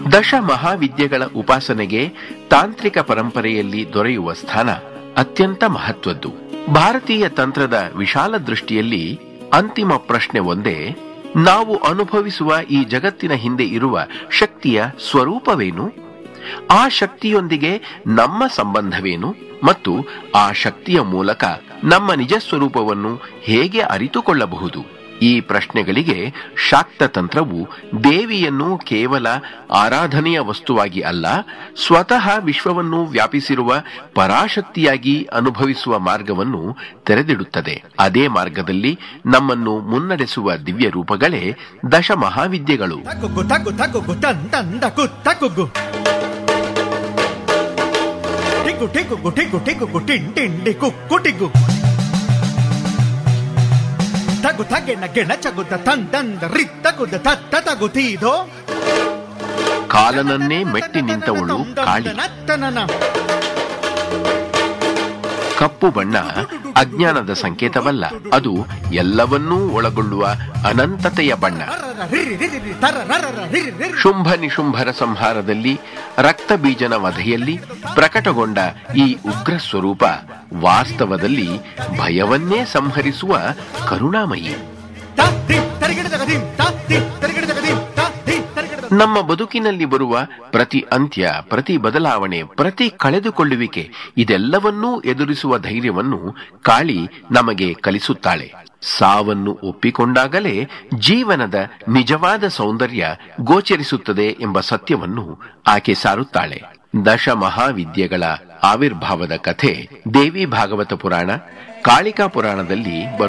ದಶ ಮಹಾವಿದ್ಯೆಗಳ ಉಪಾಸನೆಗೆ ತಾಂತ್ರಿಕ ಪರಂಪರೆಯಲ್ಲಿ ದೊರೆಯುವ ಸ್ಥಾನ ಅತ್ಯಂತ ಮಹತ್ವದ್ದು ಭಾರತೀಯ ತಂತ್ರದ ವಿಶಾಲ ದೃಷ್ಟಿಯಲ್ಲಿ ಅಂತಿಮ ಪ್ರಶ್ನೆ ಒಂದೇ ನಾವು ಅನುಭವಿಸುವ ಈ ಜಗತ್ತಿನ ಹಿಂದೆ ಇರುವ ಶಕ್ತಿಯ ಸ್ವರೂಪವೇನು ಆ ಶಕ್ತಿಯೊಂದಿಗೆ ನಮ್ಮ ಸಂಬಂಧವೇನು ಮತ್ತು ಆ ಶಕ್ತಿಯ ಮೂಲಕ ನಮ್ಮ ನಿಜ ಸ್ವರೂಪವನ್ನು ಹೇಗೆ ಅರಿತುಕೊಳ್ಳಬಹುದು ಈ ಪ್ರಶ್ನೆಗಳಿಗೆ ಶಾಕ್ತ ತಂತ್ರವು ದೇವಿಯನ್ನು ಕೇವಲ ಆರಾಧನೆಯ ವಸ್ತುವಾಗಿ ಅಲ್ಲ ಸ್ವತಃ ವಿಶ್ವವನ್ನು ವ್ಯಾಪಿಸಿರುವ ಪರಾಶಕ್ತಿಯಾಗಿ ಅನುಭವಿಸುವ ಮಾರ್ಗವನ್ನು ತೆರೆದಿಡುತ್ತದೆ ಅದೇ ಮಾರ್ಗದಲ್ಲಿ ನಮ್ಮನ್ನು ಮುನ್ನಡೆಸುವ ದಿವ್ಯ ರೂಪಗಳೇ ದಶ ಮಹಾವಿದ್ಯೆಗಳು ತಗುಗು ತಗು ತಗುಗು ತನ್ ತಂದಕು ತಗುಗು ಟಿಗು ಟಿಗುಗು ಟಿಗು ಟಿಗುಗು ಟಿನ್ ಟಿಂಡಿ ಕುಕ್ಕು ಟಿಗು ತಗು ತಗೆನ ಗೆಣ ಚಗುದ ತನ್ ತಂದ ರಿ ತಗುದ ತತ್ತ ತಗುತೀದೋ ಕಾಲನನ್ನೇ ಮೆಟ್ಟಿ ನಿಂತವಳು ಕಾಳಿ ನತ್ತನನ ಕಪ್ಪು ಬಣ್ಣ ಅಜ್ಞಾನದ ಸಂಕೇತವಲ್ಲ ಅದು ಎಲ್ಲವನ್ನೂ ಒಳಗೊಳ್ಳುವ ಅನಂತತೆಯ ಬಣ್ಣ ರರರ ರಿರಿ ರಿರಿ ರಿ ತರ ರರರ ರಿರಿ ರಿರಿ ಶುಂಭ ನಿಶುಂಭರ ಸಂಹಾರದಲ್ಲಿ ರಕ್ತ ಬೀಜನ ವಧೆಯಲ್ಲಿ ಪ್ರಕಟಗೊಂಡ ಈ ಉಗ್ರ ಸ್ವರೂಪ ವಾಸ್ತವದಲ್ಲಿ ಭಯವನ್ನೇ ಸಂಹರಿಸುವ ಕರುಣಾಮಯಿ ತಾ ದಿ ತರಿಗಿಡದ ಗದಿಂ ತಾ ದಿ ತರಿಗಿಡದ ಗದಿಂ ತಾ ದಿ ತರಿಗಿಡದ ನಮ್ಮ ಬದುಕಿನಲ್ಲಿ ಬರುವ ಪ್ರತಿ ಅಂತ್ಯ ಪ್ರತಿ ಬದಲಾವಣೆ ಪ್ರತಿ ಕಳೆದುಕೊಳ್ಳುವಿಕೆ ಇದೆಲ್ಲವನ್ನೂ ಎದುರಿಸುವ ಧೈರ್ಯವನ್ನು ಕಾಳಿ ನಮಗೆ ಕಲಿಸುತ್ತಾಳೆ ಸಾವನ್ನು ಒಪ್ಪಿಕೊಂಡಾಗಲೇ ಜೀವನದ ನಿಜವಾದ ಸೌಂದರ್ಯ ಗೋಚರಿಸುತ್ತದೆ ಎಂಬ ಸತ್ಯವನ್ನು ಆಕೆ ಸಾರುತ್ತಾಳೆ ದಶ ಮಹಾವಿದ್ಯೆಗಳ ಆವಿರ್ಭಾವದ ಕಥೆ ದೇವಿ ಭಾಗವತ ಪುರಾಣ ಕಾಳಿಕಾ ಪುರಾಣದಲ್ಲಿ ಬರು